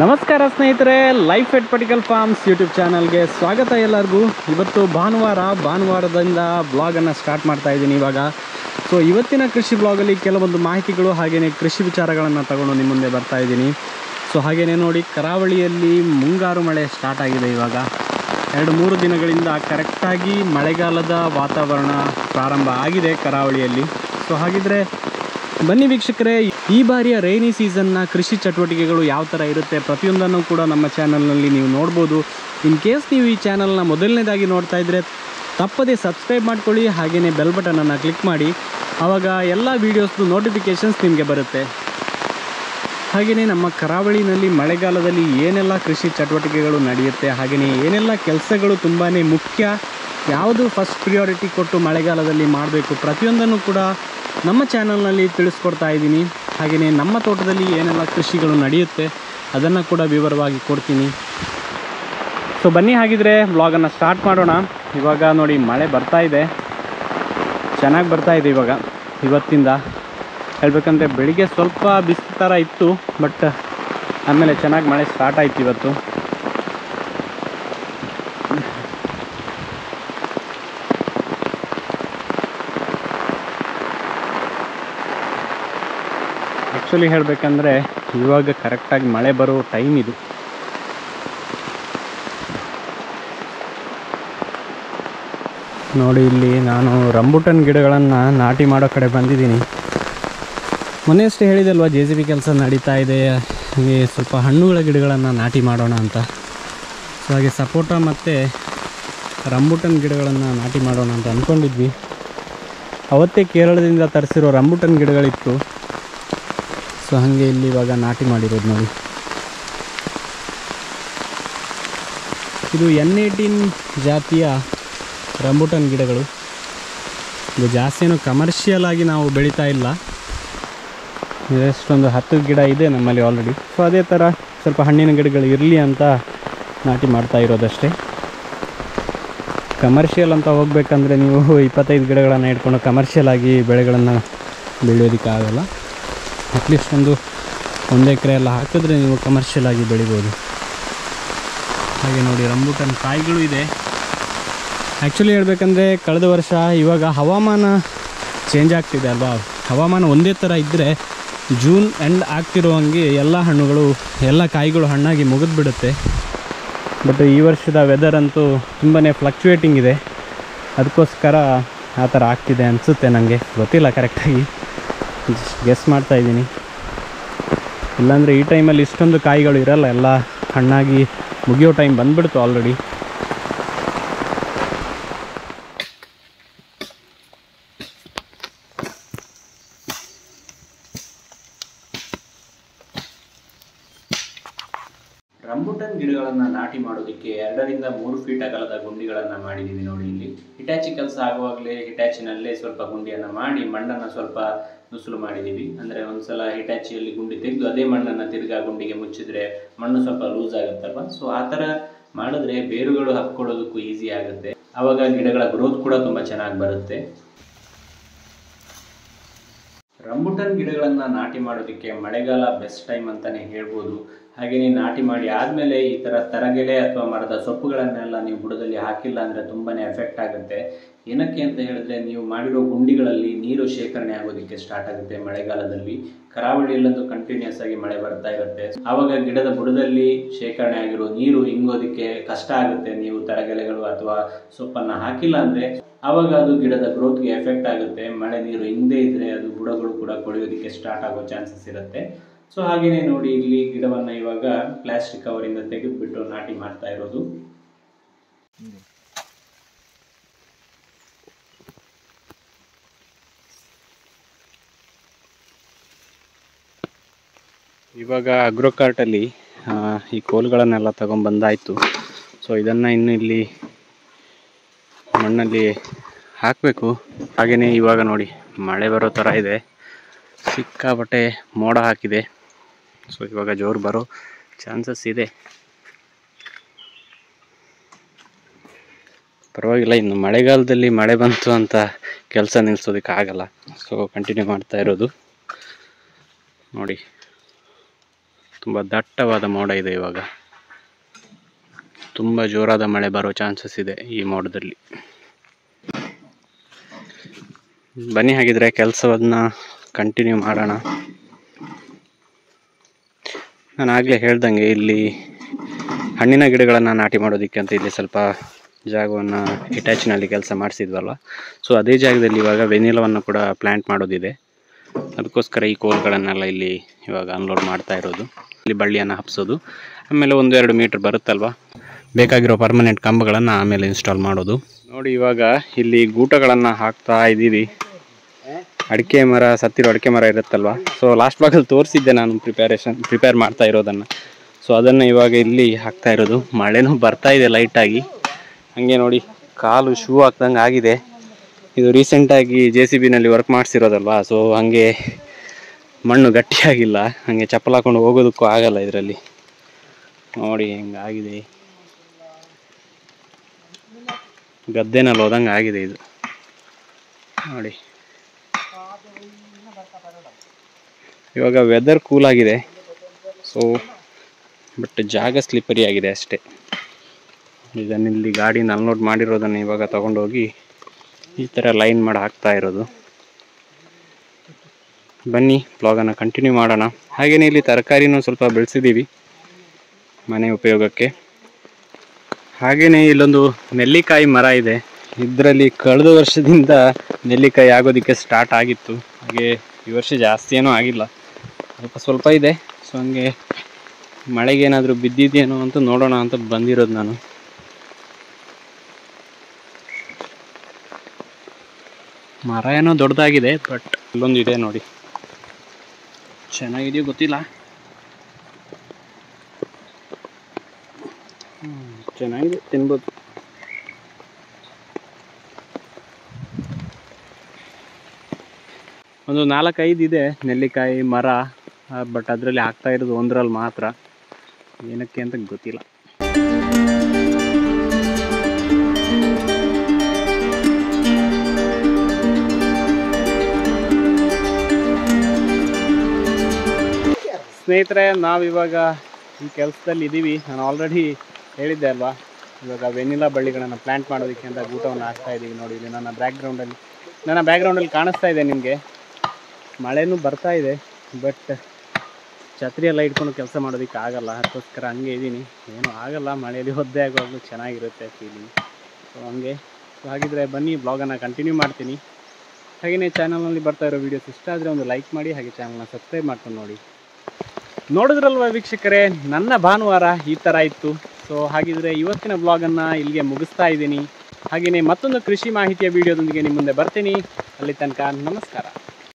ನಮಸ್ಕಾರ ಸ್ನೇಹಿತರೆ life at ಪಟಿಕಲ್ ಫಾರ್ಮ್ಸ್ ಯೂಟ್ಯೂಬ್ ಚಾನಲ್ಗೆ ಸ್ವಾಗತ ಎಲ್ಲರಿಗೂ ಇವತ್ತು ಭಾನುವಾರ ಭಾನುವಾರದಿಂದ ಬ್ಲಾಗನ್ನು ಸ್ಟಾರ್ಟ್ ಮಾಡ್ತಾ ಇದ್ದೀನಿ ಇವಾಗ ಸೊ ಇವತ್ತಿನ ಕೃಷಿ ಬ್ಲಾಗಲ್ಲಿ ಕೆಲವೊಂದು ಮಾಹಿತಿಗಳು ಹಾಗೆಯೇ ಕೃಷಿ ವಿಚಾರಗಳನ್ನು ತಗೊಂಡು ನಿಮ್ಮ ಮುಂದೆ ಬರ್ತಾ ಇದ್ದೀನಿ ಸೊ ಹಾಗೆಯೇ ನೋಡಿ ಕರಾವಳಿಯಲ್ಲಿ ಮುಂಗಾರು ಮಳೆ ಸ್ಟಾರ್ಟ್ ಆಗಿದೆ ಇವಾಗ ಎರಡು ಮೂರು ದಿನಗಳಿಂದ ಕರೆಕ್ಟಾಗಿ ಮಳೆಗಾಲದ ವಾತಾವರಣ ಪ್ರಾರಂಭ ಆಗಿದೆ ಕರಾವಳಿಯಲ್ಲಿ ಸೊ ಹಾಗಿದ್ರೆ ಬನ್ನಿ ವೀಕ್ಷಕರೇ ಈ ಬಾರಿಯ ರೈನಿ ಸೀಸನ್ನ ಕೃಷಿ ಚಟುವಟಿಕೆಗಳು ಯಾವ ಥರ ಇರುತ್ತೆ ಪ್ರತಿಯೊಂದನ್ನು ಕೂಡ ನಮ್ಮ ಚಾನಲ್ನಲ್ಲಿ ನೀವು ನೋಡ್ಬೋದು ಇನ್ ಕೇಸ್ ನೀವು ಈ ಚಾನಲ್ನ ಮೊದಲನೇದಾಗಿ ನೋಡ್ತಾ ಇದ್ದರೆ ತಪ್ಪದೇ ಸಬ್ಸ್ಕ್ರೈಬ್ ಮಾಡ್ಕೊಳ್ಳಿ ಹಾಗೆಯೇ ಬೆಲ್ ಬಟನನ್ನು ಕ್ಲಿಕ್ ಮಾಡಿ ಆವಾಗ ಎಲ್ಲ ವೀಡಿಯೋಸ್ದು ನೋಟಿಫಿಕೇಷನ್ಸ್ ನಿಮಗೆ ಬರುತ್ತೆ ಹಾಗೆಯೇ ನಮ್ಮ ಕರಾವಳಿನಲ್ಲಿ ಮಳೆಗಾಲದಲ್ಲಿ ಏನೆಲ್ಲ ಕೃಷಿ ಚಟುವಟಿಕೆಗಳು ನಡೆಯುತ್ತೆ ಹಾಗೆಯೇ ಏನೆಲ್ಲ ಕೆಲಸಗಳು ತುಂಬಾ ಮುಖ್ಯ ಯಾವುದು ಫಸ್ಟ್ ಪ್ರಿಯಾರಿಟಿ ಕೊಟ್ಟು ಮಳೆಗಾಲದಲ್ಲಿ ಮಾಡಬೇಕು ಪ್ರತಿಯೊಂದನ್ನು ಕೂಡ ನಮ್ಮ ಚಾನಲ್ನಲ್ಲಿ ತಿಳಿಸ್ಕೊಡ್ತಾ ಇದ್ದೀನಿ ಹಾಗೆಯೇ ನಮ್ಮ ತೋಟದಲ್ಲಿ ಏನೆಲ್ಲ ಕೃಷಿಗಳು ನಡೆಯುತ್ತೆ ಅದನ್ನು ಕೂಡ ವಿವರವಾಗಿ ಕೊಡ್ತೀನಿ ಸೊ ಬನ್ನಿ ಹಾಗಿದ್ರೆ ಬ್ಲಾಗನ್ನು ಸ್ಟಾರ್ಟ್ ಮಾಡೋಣ ಇವಾಗ ನೋಡಿ ಮಳೆ ಬರ್ತಾ ಇದೆ ಚೆನ್ನಾಗಿ ಬರ್ತಾ ಇದೆ ಇವಾಗ ಇವತ್ತಿಂದ ಹೇಳ್ಬೇಕಂದ್ರೆ ಬೆಳಿಗ್ಗೆ ಸ್ವಲ್ಪ ಬಿಸಿಲು ಥರ ಇತ್ತು ಬಟ್ ಆಮೇಲೆ ಚೆನ್ನಾಗಿ ಮಳೆ ಸ್ಟಾರ್ಟ್ ಆಯ್ತು ಇವತ್ತು ಆ್ಯಕ್ಚುಲಿ ಹೇಳಬೇಕಂದ್ರೆ ಇವಾಗ ಕರೆಕ್ಟಾಗಿ ಮಳೆ ಬರೋ ಟೈಮ್ ಇದು ನೋಡಿ ಇಲ್ಲಿ ನಾನು ರಂಬುಟನ್ ಗಿಡಗಳನ್ನು ನಾಟಿ ಮಾಡೋ ಕಡೆ ಬಂದಿದ್ದೀನಿ ಮೊನ್ನೆಯಷ್ಟೇ ಹೇಳಿದಲ್ವ ಜೆ ಸಿ ಬಿ ಕೆಲಸ ನಡೀತಾ ಇದೆ ಹಾಗೆ ಸ್ವಲ್ಪ ಹಣ್ಣುಗಳ ಗಿಡಗಳನ್ನು ನಾಟಿ ಮಾಡೋಣ ಅಂತ ಸೊ ಹಾಗೆ ಸಪೋಟ ಮತ್ತು ರಂಬುಟನ್ ಗಿಡಗಳನ್ನು ನಾಟಿ ಮಾಡೋಣ ಅಂತ ಅಂದ್ಕೊಂಡಿದ್ವಿ ಅವತ್ತೇ ಕೇರಳದಿಂದ ತರಿಸಿರೋ ರಂಬುಟನ್ ಗಿಡಗಳಿತ್ತು ಸೊ ಹಾಗೆ ಇಲ್ಲಿ ಇವಾಗ ನಾಟಿ ಮಾಡಿರೋದು ನೋಡಿ ಇದು ಎನ್ ಏಯ್ಟೀನ್ ಜಾತಿಯ ರಂಬುಟನ್ ಗಿಡಗಳು ಇದು ಜಾಸ್ತಿ ಏನು ಕಮರ್ಷಿಯಲ್ ಆಗಿ ನಾವು ಬೆಳೀತಾ ಇಲ್ಲ ಎಷ್ಟೊಂದು ಹತ್ತು ಗಿಡ ಇದೆ ನಮ್ಮಲ್ಲಿ ಆಲ್ರೆಡಿ ಸೊ ಅದೇ ಥರ ಸ್ವಲ್ಪ ಹಣ್ಣಿನ ಗಿಡಗಳು ಇರಲಿ ಅಂತ ನಾಟಿ ಮಾಡ್ತಾ ಇರೋದಷ್ಟೇ ಕಮರ್ಷಿಯಲ್ ಅಂತ ಹೋಗ್ಬೇಕಂದ್ರೆ ನೀವು ಇಪ್ಪತ್ತೈದು ಗಿಡಗಳನ್ನು ಇಟ್ಕೊಂಡು ಕಮರ್ಷಿಯಲ್ ಆಗಿ ಬೆಳೆಗಳನ್ನು ಬೆಳೆಯೋದಕ್ಕಾಗಲ್ಲ ಅಟ್ಲೀಸ್ಟ್ ಒಂದು ಒಂದು ಎಕರೆ ಎಲ್ಲ ಹಾಕಿದ್ರೆ ನೀವು ಕಮರ್ಷಿಯಲ್ ಆಗಿ ಬೆಳಿಬೋದು ಹಾಗೆ ನೋಡಿ ರಂಬುಟನ್ ಕಾಯಿಗಳು ಇದೆ ಆ್ಯಕ್ಚುಲಿ ಹೇಳ್ಬೇಕಂದ್ರೆ ಕಳೆದ ವರ್ಷ ಇವಾಗ ಹವಾಮಾನ ಚೇಂಜ್ ಆಗ್ತಿದೆ ಅಲ್ವಾ ಹವಾಮಾನ ಒಂದೇ ಥರ ಇದ್ದರೆ ಜೂನ್ ಎಂಡ್ ಆಗ್ತಿರೋ ಹಂಗೆ ಎಲ್ಲ ಹಣ್ಣುಗಳು ಎಲ್ಲ ಕಾಯಿಗಳು ಹಣ್ಣಾಗಿ ಮುಗಿದ್ಬಿಡುತ್ತೆ ಬಟ್ ಈ ವರ್ಷದ ವೆದರ್ ಅಂತೂ ತುಂಬಾ ಫ್ಲಕ್ಚುಯೇಟಿಂಗ್ ಇದೆ ಅದಕ್ಕೋಸ್ಕರ ಆ ಥರ ಆಗ್ತಿದೆ ಅನಿಸುತ್ತೆ ನನಗೆ ಗೊತ್ತಿಲ್ಲ ಕರೆಕ್ಟಾಗಿ ಗೆಸ್ ಮಾಡ್ತಾ ಇದ್ದೀನಿ ಇಲ್ಲಾಂದರೆ ಈ ಟೈಮಲ್ಲಿ ಇಷ್ಟೊಂದು ಕಾಯಿಗಳು ಇರಲ್ಲ ಎಲ್ಲ ಹಣ್ಣಾಗಿ ಮುಗಿಯೋ ಟೈಮ್ ಬಂದ್ಬಿಡ್ತು ಆಲ್ರೆಡಿ ರಂಬುಟನ್ ಗಿಡಗಳನ್ನು ನಾಟಿ ಮಾಡೋದಕ್ಕೆ ಎರಡರಿಂದ ಮೂರು ಫೀಟ್ ಅಗಲದ ಗುಂಡಿಗಳನ್ನು ಮಾಡಿದ್ದೀವಿ ನೋಡಿ ಇಲ್ಲಿ ಹಿಟಾಚಿ ಕೆಲಸ ಆಗುವಾಗಲೇ ಹಿಟಾಚಿನಲ್ಲೇ ಸ್ವಲ್ಪ ಗುಂಡಿಯನ್ನು ಮಾಡಿ ಮಣ್ಣನ್ನು ಸ್ವಲ್ಪ ನುಸುಲು ಮಾಡಿದ್ದೀವಿ ಅಂದರೆ ಒಂದ್ಸಲ ಹಿಟಾಚಿಯಲ್ಲಿ ಗುಂಡಿ ತೆಗೆದು ಅದೇ ಮಣ್ಣನ್ನು ತಿರ್ಗಾ ಗುಂಡಿಗೆ ಮುಚ್ಚಿದ್ರೆ ಮಣ್ಣು ಸ್ವಲ್ಪ ಲೂಸ್ ಆಗುತ್ತಲ್ವ ಸೊ ಆ ಥರ ಮಾಡಿದ್ರೆ ಬೇರುಗಳು ಹಾಕ್ಕೊಳ್ಳೋದಕ್ಕೂ ಈಸಿ ಆಗುತ್ತೆ ಆವಾಗ ಗಿಡಗಳ ಗ್ರೋತ್ ಕೂಡ ತುಂಬ ಚೆನ್ನಾಗಿ ಬರುತ್ತೆ ರಂಬುಟನ್ ಗಿಡಗಳನ್ನು ನಾಟಿ ಮಾಡೋದಕ್ಕೆ ಮಳೆಗಾಲ ಬೆಸ್ಟ್ ಟೈಮ್ ಅಂತಲೇ ಹೇಳ್ಬೋದು ಹಾಗೆಯೇ ನಾಟಿ ಮಾಡಿ ಆದಮೇಲೆ ಈ ಥರ ತರಗೆಲೆ ಅಥವಾ ಮರದ ಸೊಪ್ಪುಗಳನ್ನೆಲ್ಲ ನೀವು ಬುಡದಲ್ಲಿ ಹಾಕಿಲ್ಲ ಅಂದರೆ ತುಂಬಾ ಎಫೆಕ್ಟ್ ಆಗುತ್ತೆ ಏನಕ್ಕೆ ಅಂತ ಹೇಳಿದ್ರೆ ನೀವು ಮಾಡಿರೋ ಗುಂಡಿಗಳಲ್ಲಿ ನೀರು ಶೇಖರಣೆ ಆಗೋದಕ್ಕೆ ಸ್ಟಾರ್ಟ್ ಆಗುತ್ತೆ ಮಳೆಗಾಲದಲ್ಲಿ ಕರಾವಳಿಯಲ್ಲಂತೂ ಕಂಟಿನ್ಯೂಸ್ ಆಗಿ ಮಳೆ ಬರ್ತಾ ಇರುತ್ತೆ ಆವಾಗ ಗಿಡದ ಬುಡದಲ್ಲಿ ಶೇಖರಣೆ ಆಗಿರೋ ನೀರು ಇಂಗೋದಕ್ಕೆ ಕಷ್ಟ ಆಗುತ್ತೆ ನೀವು ತರಗೆಲೆಗಳು ಅಥವಾ ಸೊಪ್ಪನ್ನು ಹಾಕಿಲ್ಲ ಅಂದರೆ ಆವಾಗ ಅದು ಗಿಡದ ಗ್ರೋತ್ಗೆ ಎಫೆಕ್ಟ್ ಆಗುತ್ತೆ ಮಳೆ ನೀರು ಹಿಂದೆ ಇದ್ರೆ ಅದು ಬುಡಗಳು ಕೂಡ ಕೊಳೆಯೋದಕ್ಕೆ ಸ್ಟಾರ್ಟ್ ಆಗೋ ಚಾನ್ಸಸ್ ಇರುತ್ತೆ ಸೊ ಹಾಗೇನೆ ನೋಡಿ ಇಲ್ಲಿ ಗಿಡವನ್ನ ಇವಾಗ ಪ್ಲಾಸ್ಟಿಕ್ ಕವರಿಂದ ತೆಗೆದುಬಿಟ್ಟು ನಾಟಿ ಮಾಡ್ತಾ ಇರೋದು ಇವಾಗ ಅಗ್ರೋಕಾರ್ಟಲ್ಲಿ ಈ ಕೋಲುಗಳನ್ನೆಲ್ಲ ತಗೊಂಡ್ಬಂದಾಯಿತು ಸೊ ಇದನ್ನು ಇನ್ನು ಇಲ್ಲಿ ಮಣ್ಣಲ್ಲಿ ಹಾಕಬೇಕು ಹಾಗೆಯೇ ಇವಾಗ ನೋಡಿ ಮಳೆ ಬರೋ ಥರ ಇದೆ ಸಿಕ್ಕಾಪಟ್ಟೆ ಮೋಡ ಹಾಕಿದೆ ಸೊ ಇವಾಗ ಜೋರು ಬರೋ ಚಾನ್ಸಸ್ ಇದೆ ಪರವಾಗಿಲ್ಲ ಇನ್ನು ಮಳೆಗಾಲದಲ್ಲಿ ಮಳೆ ಬಂತು ಅಂತ ಕೆಲಸ ನಿಲ್ಲಿಸೋದಕ್ಕೆ ಆಗಲ್ಲ ಸೊ ಕಂಟಿನ್ಯೂ ಮಾಡ್ತಾ ಇರೋದು ನೋಡಿ ತುಂಬ ದಟ್ಟವಾದ ಮೋಡ ಇದೆ ಇವಾಗ ತುಂಬ ಜೋರಾದ ಮಳೆ ಬರೋ ಚಾನ್ಸಸ್ ಇದೆ ಈ ಮೋಡದಲ್ಲಿ ಬನ್ನಿ ಹಾಗಿದ್ರೆ ಕೆಲಸವನ್ನ ಕಂಟಿನ್ಯೂ ಮಾಡೋಣ ನಾನು ಆಗಲೇ ಹೇಳ್ದಂಗೆ ಇಲ್ಲಿ ಹಣ್ಣಿನ ಗಿಡಗಳನ್ನು ನಾಟಿ ಮಾಡೋದಕ್ಕೆ ಅಂತ ಇಲ್ಲಿ ಸ್ವಲ್ಪ ಜಾಗವನ್ನು ಇಟ್ಯಾಚ್ನಲ್ಲಿ ಕೆಲಸ ಮಾಡಿಸಿದ್ವಲ್ಲ ಸೊ ಅದೇ ಜಾಗದಲ್ಲಿ ಇವಾಗ ವೆನಿಲವನ್ನು ಕೂಡ ಪ್ಲ್ಯಾಂಟ್ ಮಾಡೋದಿದೆ ಅದಕ್ಕೋಸ್ಕರ ಈ ಕೋಲ್ಗಳನ್ನೆಲ್ಲ ಇಲ್ಲಿ ಇವಾಗ ಅನ್ಲೋಡ್ ಮಾಡ್ತಾ ಇರೋದು ಇಲ್ಲಿ ಬಳ್ಳಿಯನ್ನು ಹಬ್ಸೋದು ಆಮೇಲೆ ಒಂದು ಎರಡು ಮೀಟ್ರ್ ಬರುತ್ತಲ್ವ ಬೇಕಾಗಿರೋ ಪರ್ಮನೆಂಟ್ ಕಂಬಗಳನ್ನು ಆಮೇಲೆ ಇನ್ಸ್ಟಾಲ್ ಮಾಡೋದು ನೋಡಿ ಇವಾಗ ಇಲ್ಲಿ ಗೂಟಗಳನ್ನು ಹಾಕ್ತಾ ಇದ್ದೀವಿ ಅಡಿಕೆ ಮರ ಸತ್ತಿರೋ ಅಡಿಕೆ ಮರ ಇರುತ್ತಲ್ವ ಸೊ ಲಾಸ್ಟ್ ಭಾಗದಲ್ಲಿ ತೋರಿಸಿದ್ದೆ ನಾನು ಪ್ರಿಪ್ಯಾರೇಷನ್ ಪ್ರಿಪೇರ್ ಮಾಡ್ತಾ ಇರೋದನ್ನು ಸೊ ಅದನ್ನು ಇವಾಗ ಇಲ್ಲಿ ಹಾಕ್ತಾ ಇರೋದು ಮಳೆನೂ ಬರ್ತಾ ಇದೆ ಲೈಟಾಗಿ ಹಾಗೆ ನೋಡಿ ಕಾಲು ಶೂ ಹಾಕ್ದಂಗೆ ಆಗಿದೆ ಇದು ರೀಸೆಂಟಾಗಿ ಜೆ ಸಿ ಬಿನಲ್ಲಿ ವರ್ಕ್ ಮಾಡಿಸಿರೋದಲ್ವಾ ಸೊ ಹಾಗೆ ಮಣ್ಣು ಗಟ್ಟಿಯಾಗಿಲ್ಲ ಹಾಗೆ ಚಪ್ಪಲ್ ಹಾಕೊಂಡು ಹೋಗೋದಕ್ಕೂ ಆಗಲ್ಲ ಇದರಲ್ಲಿ ನೋಡಿ ಹೆಂಗಾಗಿದೆ ಗದ್ದೆನಲ್ಲಿ ಹೋದಂಗೆ ಆಗಿದೆ ಇದು ನೋಡಿ ಇವಾಗ ವೆದರ್ ಕೂಲ್ ಆಗಿದೆ ಸೊ ಬಟ್ ಜಾಗ ಸ್ಲಿಪ್ಪರಿ ಆಗಿದೆ ಅಷ್ಟೇ ಇದನ್ನಿಲ್ಲಿ ಗಾಡಿನ ಅನ್ಲೋಡ್ ಮಾಡಿರೋದನ್ನು ಇವಾಗ ತಗೊಂಡೋಗಿ ಈ ಥರ ಲೈನ್ ಮಾಡಿ ಹಾಕ್ತಾ ಇರೋದು ಬನ್ನಿ ಬ್ಲಾಗನ್ನು ಕಂಟಿನ್ಯೂ ಮಾಡೋಣ ಹಾಗೆಯೇ ಇಲ್ಲಿ ತರಕಾರಿನೂ ಸ್ವಲ್ಪ ಬೆಳೆಸಿದ್ದೀವಿ ಮನೆ ಉಪಯೋಗಕ್ಕೆ ಹಾಗೆಯೇ ಇಲ್ಲೊಂದು ನೆಲ್ಲಿಕಾಯಿ ಮರ ಇದೆ ಇದರಲ್ಲಿ ಕಳೆದ ವರ್ಷದಿಂದ ನೆಲ್ಲಿಕಾಯಿ ಆಗೋದಕ್ಕೆ ಸ್ಟಾರ್ಟ್ ಆಗಿತ್ತು ಹಾಗೆ ಈ ವರ್ಷ ಜಾಸ್ತಿ ಏನೂ ಆಗಿಲ್ಲ ಸ್ವಲ್ಪ ಸ್ವಲ್ಪ ಇದೆ ಸೊ ಹಂಗೆ ಮಳೆಗೆ ಏನಾದರೂ ಬಿದ್ದಿದೆಯೇನೋ ಅಂತ ನೋಡೋಣ ಅಂತ ಬಂದಿರೋದು ನಾನು ಮರ ಏನೋ ದೊಡ್ಡದಾಗಿದೆ ಬಟ್ ಇಲ್ಲೊಂದು ಇದೆ ನೋಡಿ ಚೆನ್ನಾಗಿದೆಯೋ ಗೊತ್ತಿಲ್ಲ ಹ್ಮ್, ಚೆನ್ನಾಗಿದೆ ತಿನ್ಬೋದು ಒಂದು ನಾಲ್ಕೈದು ಇದೆ ನೆಲ್ಲಿಕಾಯಿ ಮರ ಬಟ್ ಅದರಲ್ಲಿ ಹಾಕ್ತಾ ಇರೋದು ಒಂದರಲ್ಲಿ ಮಾತ್ರ ಏನಕ್ಕೆ ಅಂತ ಗೊತ್ತಿಲ್ಲ ಸ್ನೇಹಿತರೆ ನಾವಿವಾಗ ಈ ಕೆಲಸದಲ್ಲಿ ಇದ್ದೀವಿ ನಾನು ಆಲ್ರೆಡಿ ಹೇಳಿದ್ದೆ ಅಲ್ವಾ ಇವಾಗ ವೆನಿಲಾ ಬಳ್ಳಿಗಳನ್ನು ಪ್ಲಾಂಟ್ ಮಾಡೋದಕ್ಕೆ ಅಂತ ಗೂಟವನ್ನು ಹಾಕ್ತಾ ಇದ್ದೀವಿ ನೋಡಿ ಇಲ್ಲಿ ನನ್ನ ಬ್ಯಾಕ್ಗ್ರೌಂಡಲ್ಲಿ ನನ್ನ ಬ್ಯಾಕ್ಗ್ರೌಂಡಲ್ಲಿ ಕಾಣಿಸ್ತಾ ಇದೆ ನಿಮಗೆ ಮಳೆನೂ ಬರ್ತಾ ಇದೆ ಬಟ್ ಛತ್ರಿ ಎಲ್ಲ ಇಟ್ಕೊಂಡು ಕೆಲಸ ಮಾಡೋದಕ್ಕೆ ಆಗಲ್ಲ ಅದಕ್ಕೋಸ್ಕರ ಹಂಗೆ ಇದ್ದೀನಿ ಏನೂ ಆಗಲ್ಲ ಮಳೆಯಲ್ಲಿ ಒದ್ದೆ ಆಗುವಾಗಲೂ ಚೆನ್ನಾಗಿರುತ್ತೆ ಫೀಲಿಂಗ್ ಸೊ ಹಂಗೆ ಸೊ ಹಾಗಿದ್ರೆ ಬನ್ನಿ ಬ್ಲಾಗನ್ನು ಕಂಟಿನ್ಯೂ ಮಾಡ್ತೀನಿ ಹಾಗೆಯೇ ಚಾನಲ್ನಲ್ಲಿ ಬರ್ತಾ ಇರೋ ವೀಡಿಯೋಸ್ ಇಷ್ಟ ಆದರೆ ಒಂದು ಲೈಕ್ ಮಾಡಿ ಹಾಗೆ ಚಾನಲ್ನ ಸಬ್ಸ್ಕ್ರೈಬ್ ಮಾಡ್ಕೊಂಡು ನೋಡಿ ನೋಡಿದ್ರಲ್ವ ವೀಕ್ಷಕರೇ ನನ್ನ ಭಾನುವಾರ ಈ ಥರ ಇತ್ತು ಸೊ ಹಾಗಿದ್ರೆ ಇವತ್ತಿನ ಬ್ಲಾಗನ್ನು ಇಲ್ಲಿಗೆ ಮುಗಿಸ್ತಾ ಇದ್ದೀನಿ ಹಾಗೆಯೇ ಮತ್ತೊಂದು ಕೃಷಿ ಮಾಹಿತಿಯ ವಿಡಿಯೋದೊಂದಿಗೆ ನಿಮ್ಮ ಮುಂದೆ ಬರ್ತೀನಿ ಅಲ್ಲಿ ತನಕ ನಮಸ್ಕಾರ